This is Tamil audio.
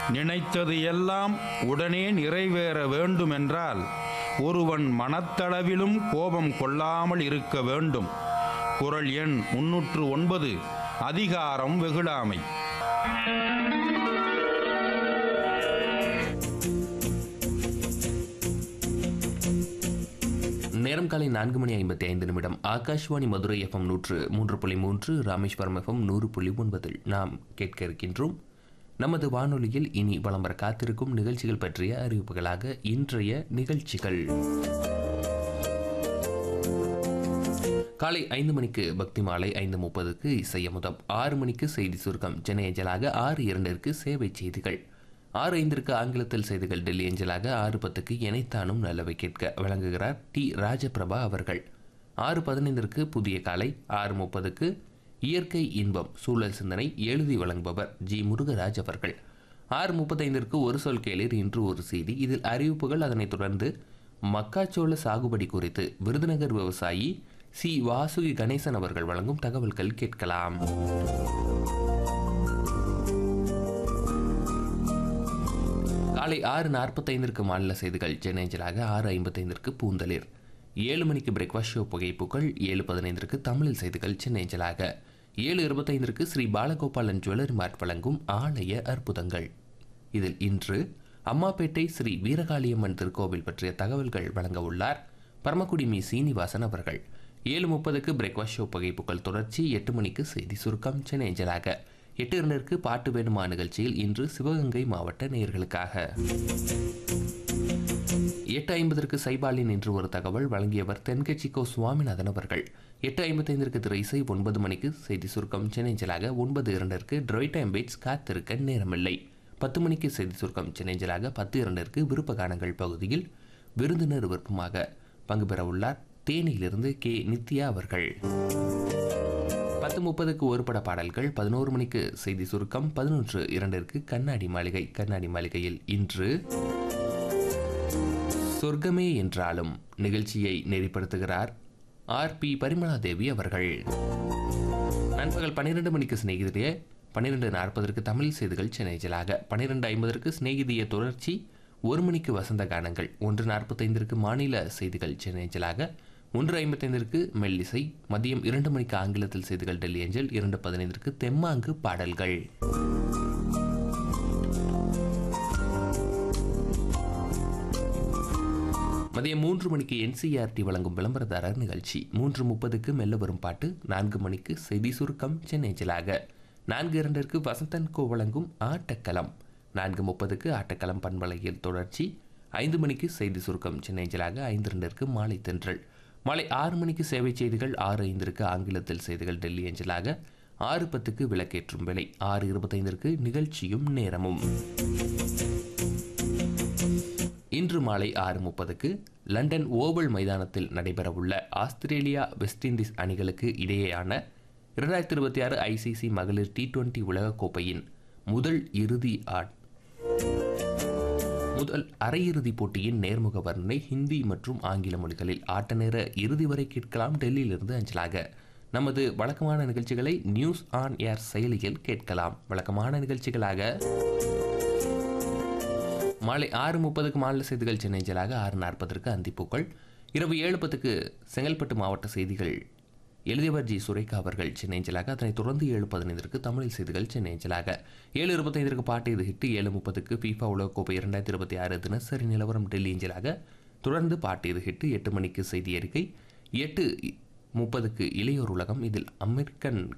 நினைத்தது எல்லாம் உடனே நிறைவேற வேண்டுமென்றால் ஒருவன் மனத்தளவிலும் கோபம் கொள்ளாமல் இருக்க வேண்டும் குறள் எண் முன்னூற்று ஒன்பது அதிகாரம் வெகுளாமை நேரம் காலை நான்கு மணி ஐம்பத்தி ஐந்து நிமிடம் ஆகாஷ்வாணி மதுரை எஃப்எம் நூற்று மூன்று புள்ளி மூன்று ராமேஸ்வரம் எஃப்எம் நூறு புள்ளி ஒன்பதில் நாம் கேட்க இருக்கின்றோம் நமது வானொலியில் இனி வலம் வர காத்திருக்கும் நிகழ்ச்சிகள் பற்றிய அறிவிப்புகளாக இன்றைய நிகழ்ச்சிகள் காலை ஐந்து மணிக்கு பக்தி மாலை ஐந்து முப்பதுக்கு இசையமுதம் ஆறு மணிக்கு செய்தி சுருக்கம் சென்னை அஞ்சலாக ஆறு இரண்டிற்கு சேவை செய்திகள் ஆறு ஐந்திற்கு ஆங்கிலத்தில் செய்திகள் டெல்லி அஞ்சலாக ஆறு பத்துக்கு இணைத்தானும் நல்லவை கேட்க வழங்குகிறார் டி ராஜபிரபா அவர்கள் ஆறு பதினைந்திற்கு புதிய காலை ஆறு முப்பதுக்கு இயற்கை இன்பம் சூழல் சிந்தனை எழுதி வழங்குபவர் ஜி முருகராஜ் அவர்கள் ஆறு முப்பத்தைந்திற்கு ஒரு சொல் கேளீர் இன்று ஒரு செய்தி இதில் அறிவிப்புகள் அதனைத் தொடர்ந்து மக்காச்சோள சாகுபடி குறித்து விருதுநகர் விவசாயி சி வாசுகி கணேசன் அவர்கள் வழங்கும் தகவல்கள் கேட்கலாம் காலை ஆறு நாற்பத்தைந்திற்கு மாநில செய்திகள் சென்னைஞ்சலாக ஆறு ஐம்பத்தைந்திற்கு பூந்தளிர் ஏழு மணிக்கு பிரேக்ஃபாஸ்ட் ஷோ புகைப்புகள் ஏழு பதினைந்திற்கு தமிழில் செய்திகள் சென்னைஞ்சலாக ஏழு இருபத்தைந்திற்கு ஸ்ரீ பாலகோபாலன் ஜுவல்லரி மார்ட் வழங்கும் ஆலய அற்புதங்கள் இதில் இன்று அம்மாப்பேட்டை ஸ்ரீ வீரகாளியம்மன் திருக்கோவில் பற்றிய தகவல்கள் வழங்க உள்ளார் பரமக்குடி மீ சீனிவாசன் அவர்கள் ஏழு முப்பதுக்கு பிரேக்ஃபாஸ்ட் ஷோ புகைப்புகள் தொடர்ச்சி எட்டு மணிக்கு செய்தி சுருக்கம் சென்னை அஞ்சலாக எட்டு இரண்டிற்கு பாட்டு வேணுமா நிகழ்ச்சியில் இன்று சிவகங்கை மாவட்ட நேயர்களுக்காக எட்டு ஐம்பதற்கு சைபாலின் என்று ஒரு தகவல் வழங்கியவர் தென்கட்சி கோ சுவாமிநாதன் அவர்கள் எட்டு ஐம்பத்தைந்திற்கு திரு இசை ஒன்பது மணிக்கு செய்தி சுருக்கம் சென்னைஞ்சலாக ஒன்பது இரண்டிற்கு ட்ரோய்ட் பேட்ஸ் காத்திருக்க நேரமில்லை பத்து மணிக்கு செய்தி சுருக்கம் சென்னைஞ்சலாக பத்து இரண்டிற்கு விருப்ப கானங்கள் பகுதியில் விருந்தினர் விருப்பமாக பங்கு பெற உள்ளார் தேனியிலிருந்து கே நித்யா அவர்கள் பத்து முப்பதுக்கு ஒரு பட பாடல்கள் பதினோரு மணிக்கு செய்தி சுருக்கம் பதினொன்று இரண்டிற்கு கண்ணாடி மாளிகை கண்ணாடி மாளிகையில் இன்று சொர்க்கமே என்றாலும் நிகழ்ச்சியை நெறிப்படுத்துகிறார் ஆர் பி பரிமளா தேவி அவர்கள் நண்பகல் பன்னிரெண்டு மணிக்கு சிநேகிதிய பன்னிரெண்டு நாற்பதற்கு தமிழ் செய்திகள் சென்னைஜலாக பன்னிரெண்டு ஐம்பதற்கு சிநேகிதிய தொடர்ச்சி ஒரு மணிக்கு வசந்த கானங்கள் ஒன்று நாற்பத்தைந்திற்கு மாநில செய்திகள் சென்னைஜலாக ஒன்று ஐம்பத்தைந்திற்கு மெல்லிசை மதியம் இரண்டு மணிக்கு ஆங்கிலத்தில் செய்திகள் டெல்லி ஏஞ்சல் இரண்டு பதினைந்திற்கு தெம்மாங்கு பாடல்கள் மதியம் மூன்று மணிக்கு என்சிஆர்டி வழங்கும் விளம்பரதாரர் நிகழ்ச்சி மூன்று முப்பதுக்கு மெல்ல வரும் பாட்டு நான்கு மணிக்கு செய்தி சுருக்கம் சென்னை ஜலாக நான்கு இரண்டிற்கு வசந்தன் கோ வழங்கும் ஆட்டக்களம் நான்கு முப்பதுக்கு ஆட்டக்களம் பண்பலையில் தொடர்ச்சி ஐந்து மணிக்கு செய்தி சுருக்கம் சென்னை ஜலாக ஐந்து இரண்டிற்கு மாலை தென்றல் மாலை ஆறு மணிக்கு சேவை செய்திகள் ஆறு ஐந்திற்கு ஆங்கிலத்தில் செய்திகள் டெல்லி ஏஞ்சலாக ஆறு பத்துக்கு விளக்கேற்றும் விலை ஆறு இருபத்தைந்திற்கு நிகழ்ச்சியும் நேரமும் இன்று மாலை ஆறு முப்பதுக்கு லண்டன் ஓவல் மைதானத்தில் நடைபெறவுள்ள ஆஸ்திரேலியா வெஸ்ட் இண்டீஸ் அணிகளுக்கு இடையேயான இரண்டாயிரத்தி இருபத்தி ஆறு ஐசிசி மகளிர் டி டுவெண்டி உலகக்கோப்பையின் முதல் இறுதி ஆட் முதல் அரையிறுதிப் போட்டியின் நேர்முக வர்ணனை ஹிந்தி மற்றும் ஆங்கில மொழிகளில் ஆட்ட நேர இறுதி வரை கேட்கலாம் டெல்லியிலிருந்து அஞ்சலாக நமது வழக்கமான நிகழ்ச்சிகளை நியூஸ் ஆன் ஏர் செயலியில் கேட்கலாம் வழக்கமான நிகழ்ச்சிகளாக மாலை ஆறு முப்பதுக்கு மாநில செய்திகள் சென்னை ஜலாக ஆறு நாற்பதற்கு அந்திப்பூக்கள் இரவு ஏழு பத்துக்கு செங்கல்பட்டு மாவட்ட செய்திகள் எழுதியவர் ஜி சுரேகா அவர்கள் சென்னை ஜலாக அதனைத் தொடர்ந்து ஏழு பதினைந்திற்கு தமிழ் செய்திகள் சென்னை ஜலாக ஏழு இருபத்தைந்திற்கு பாட்டு இது ஹிட்டு ஏழு முப்பதுக்கு ஃபீஃபா உலகக்கோப்பை இரண்டாயிரத்தி இருபத்தி ஆறு தினசரி நிலவரம் டெல்லி அஞ்சலாக தொடர்ந்து பாட்டு இது ஹிட்டு எட்டு மணிக்கு செய்தி அறிக்கை எட்டு முப்பதுக்கு இளையோர் உலகம் இதில் அமெரிக்கன்